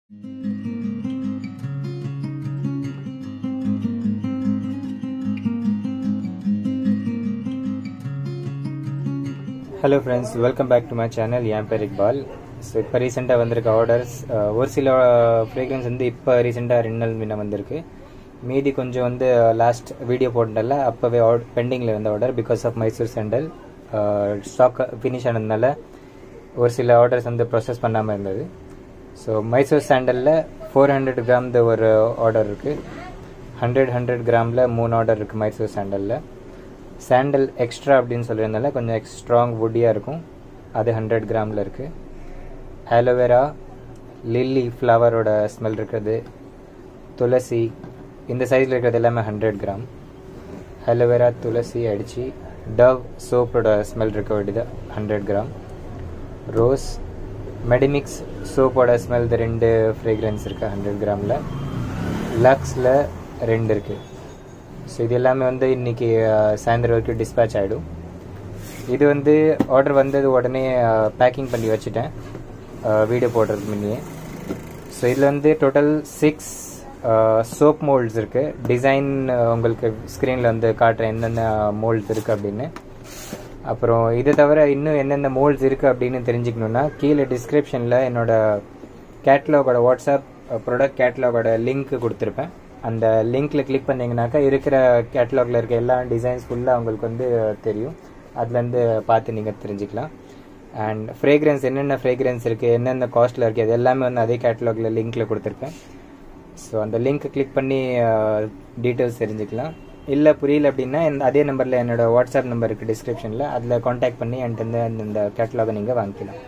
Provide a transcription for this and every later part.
hello friends welcome back to my channel என் பேர் Iqbal so இப்போ ரீசெண்டாக வந்திருக்க ஆர்டர்ஸ் ஒரு சில ஃப்ரேக்ரன்ஸ் வந்து இப்போ ரீசெண்டாக ரெண்டு நாள் முன்ன வந்திருக்கு மீதி கொஞ்சம் வந்து லாஸ்ட் வீடியோ போட்டதில்ல அப்போவே ஆர்டர் பெண்டிங்கில் இருந்த order because of Mysore sandal stock finish ஆனதுனால ஒரு சில ஆர்டர்ஸ் வந்து ப்ரொசஸ் பண்ணாமல் இருந்தது ஸோ மைசூர் சாண்டலில் ஃபோர் ஹண்ட்ரட் கிராம் ஒரு ஆர்டர் இருக்குது ஹண்ட்ரட் ஹண்ட்ரட் கிராமில் மூணு ஆர்டர் இருக்குது மைசூர் சாண்டலில் சாண்டல் எக்ஸ்ட்ரா அப்படின்னு சொல்லியிருந்தால கொஞ்சம் எக்ஸ் ஸ்ட்ராங் வுட்டியாக இருக்கும் அது ஹண்ட்ரட் கிராமில் இருக்குது ஆலோவேரா லில்லி ஃப்ளவரோட ஸ்மெல் இருக்கிறது துளசி இந்த சைஸில் இருக்கிறது எல்லாமே ஹண்ட்ரட் கிராம் ஆலோவேரா துளசி அடித்து டவ் சோப்போட ஸ்மெல் இருக்க வேண்டியது ஹண்ட்ரட் கிராம் ரோஸ் மெடிமிக்ஸ் சோப்போட ஸ்மெல் இது ரெண்டு ஃப்ரேக்ரன்ஸ் இருக்குது ஹண்ட்ரட் கிராமில் லக்ஸில் ரெண்டு இருக்குது ஸோ இது எல்லாமே வந்து இன்றைக்கி சாயந்தரம் வரைக்கும் டிஸ்பேச் ஆகிடும் இது வந்து ஆர்டர் வந்தது உடனே பேக்கிங் பண்ணி வச்சுட்டேன் வீடியோ போடுறதுக்கு முன்னே ஸோ இதில் வந்து டோட்டல் சிக்ஸ் சோப் மோல்ட்ஸ் இருக்குது டிசைன் உங்களுக்கு ஸ்க்ரீனில் வந்து காட்டுறேன் என்னென்ன மோல்ட்ஸ் இருக்குது அப்படின்னு அப்புறம் இதை தவிர இன்னும் என்னென்ன மோல்ட்ஸ் இருக்குது அப்படின்னு தெரிஞ்சுக்கணுன்னா கீழே டிஸ்கிரிப்ஷனில் என்னோடய கேட்லாகோட வாட்ஸ்அப் ப்ராடக்ட் கேட்லாகோட லிங்க் கொடுத்துருப்பேன் அந்த லிங்க்கில் கிளிக் பண்ணிங்கனாக்கா இருக்கிற கேட்டலாகில் இருக்க எல்லா டிசைன்ஸ் ஃபுல்லாக உங்களுக்கு வந்து தெரியும் அதுலேருந்து பார்த்து நீங்கள் தெரிஞ்சுக்கலாம் அண்ட் ஃப்ரேக்ரன்ஸ் என்னென்ன ஃப்ரேக்ரன்ஸ் இருக்குது என்னென்ன காஸ்ட்டில் இருக்குது அது எல்லாமே வந்து அதே கேட்டலாகில் லிங்க்கில் கொடுத்துருப்பேன் ஸோ அந்த லிங்க்கை கிளிக் பண்ணி டீட்டெயில்ஸ் தெரிஞ்சுக்கலாம் இல்லை புரியல அப்படின்னா அதே நம்பரில் என்னோடய வாட்ஸ்அப் நம்பர் இருக்குது டிஸ்கிரிப்ஷனில் அதில் காண்டாக்ட் பண்ணி என்கிட்ட அந்த கேட்டலாகை நீங்கள் வாங்கிக்கலாம்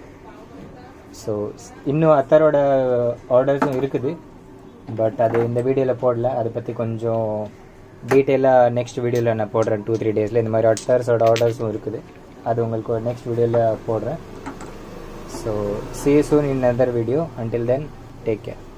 ஸோ இன்னும் அத்தரோட ஆர்டர்ஸும் இருக்குது பட் அது இந்த வீடியோவில் போடல அதை பற்றி கொஞ்சம் டீட்டெயிலாக நெக்ஸ்ட் வீடியோவில் நான் போடுறேன் டூ த்ரீ டேஸில் இந்த மாதிரி அட்டர்ஸோட ஆர்டர்ஸும் இருக்குது அது உங்களுக்கு நெக்ஸ்ட் வீடியோவில் போடுறேன் so see soon in other video until then take care